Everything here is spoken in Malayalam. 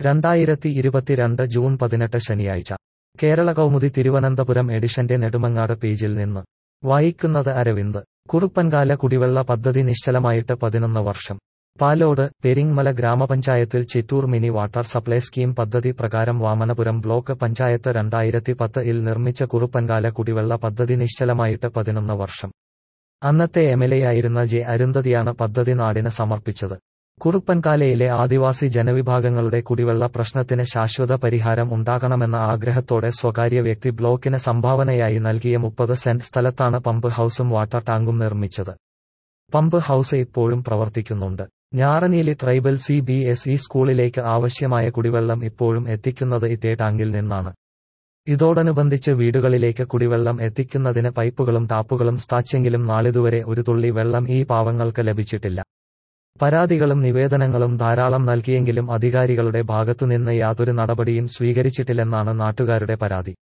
രണ്ടായിരത്തി ഇരുപത്തിരണ്ട് ജൂൺ പതിനെട്ട് ശനിയാഴ്ച കേരള കൗമുദി തിരുവനന്തപുരം എഡിഷന്റെ നെടുമങ്ങാട് പേജിൽ നിന്ന് വായിക്കുന്നത് അരവിന്ദ് കുറുപ്പൻകാല കുടിവെള്ള പദ്ധതി നിശ്ചലമായിട്ട് പതിനൊന്ന് വർഷം പാലോട് പെരിങ്മല ഗ്രാമപഞ്ചായത്തിൽ Chittoor mini water supply scheme പദ്ധതി പ്രകാരം വാമനപുരം ബ്ലോക്ക് പഞ്ചായത്ത് രണ്ടായിരത്തി പത്ത് ഇൽ നിർമ്മിച്ച കുറുപ്പൻകാല കുടിവെള്ള പദ്ധതി നിശ്ചലമായിട്ട് പതിനൊന്ന് വർഷം അന്നത്തെ എംഎൽഎയായിരുന്ന ജെ അരുന്ധതിയാണ് പദ്ധതി നാടിന് സമർപ്പിച്ചത് കുറുപ്പൻകാലയിലെ ആദിവാസി ജനവിഭാഗങ്ങളുടെ കുടിവെള്ള പ്രശ്നത്തിന് ശാശ്വത പരിഹാരം ഉണ്ടാകണമെന്ന ആഗ്രഹത്തോടെ സ്വകാര്യ വ്യക്തി ബ്ലോക്കിന് സംഭാവനയായി നൽകിയ മുപ്പത് സെന്റ് സ്ഥലത്താണ് പമ്പ് ഹൌസും വാട്ടർ ടാങ്കും നിർമ്മിച്ചത് പമ്പ് ഹൌസ് ഇപ്പോഴും പ്രവർത്തിക്കുന്നുണ്ട് Njaraneeli tribal C B S E സ്കൂളിലേക്ക് ആവശ്യമായ കുടിവെള്ളം ഇപ്പോഴും എത്തിക്കുന്നത് ഇതേ ടാങ്കിൽ നിന്നാണ് ഇതോടനുബന്ധിച്ച് വീടുകളിലേക്ക് കുടിവെള്ളം എത്തിക്കുന്നതിന് പൈപ്പുകളും ടാപ്പുകളും സ്ഥാച്ചെങ്കിലും നാളിതുവരെ ഒരു തുള്ളി വെള്ളം ഈ പാവങ്ങൾക്ക് ലഭിച്ചിട്ടില്ല പരാതികളും നിവേദനങ്ങളും ധാരാളം നൽകിയെങ്കിലും അധികാരികളുടെ ഭാഗത്തുനിന്ന് യാതൊരു നടപടിയും സ്വീകരിച്ചിട്ടില്ലെന്നാണ് നാട്ടുകാരുടെ പരാതി